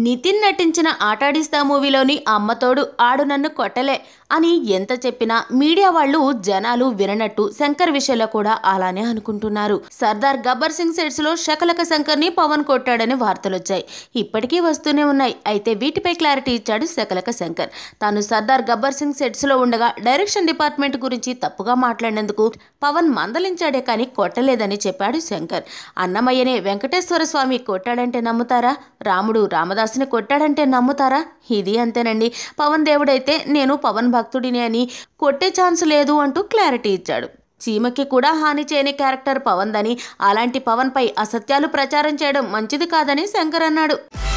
నితిన్ నటించిన ఆటాడిస్తా మూవీలోని అమ్మతోడు ఆడు నన్ను కొట్టలే అని ఎంత చెప్పినా మీడియా వాళ్ళు జనాలు విననట్టు శంకర్ విషయంలో కూడా అలానే అనుకుంటున్నారు సర్దార్ గబ్బర్ సింగ్ సెట్స్ లో శకలక శంకర్ ని పవన్ కొట్టాడని వార్తలు వచ్చాయి ఇప్పటికీ వస్తూనే ఉన్నాయి అయితే వీటిపై క్లారిటీ ఇచ్చాడు శకలక శంకర్ తాను సర్దార్ గబ్బర్ సింగ్ సెట్స్ లో ఉండగా డైరెక్షన్ డిపార్ట్మెంట్ గురించి తప్పుగా మాట్లాడినందుకు పవన్ మందలించాడే కానీ కొట్టలేదని చెప్పాడు శంకర్ అన్నమయ్యనే వెంకటేశ్వర స్వామి కొట్టాడంటే నమ్ముతారా రాముడు రామదాసుని కొట్టాడంటే నమ్ముతారా ఇది అంతేనండి పవన్ దేవుడైతే నేను పవన్ భక్తుడిని అని కొట్టే ఛాన్స్ లేదు అంటూ క్లారిటీ ఇచ్చాడు చీమకి కూడా హాని చేయని క్యారెక్టర్ పవన్ దని అలాంటి పవన్ పై అసత్యాలు ప్రచారం చేయడం మంచిది కాదని శంకర్ అన్నాడు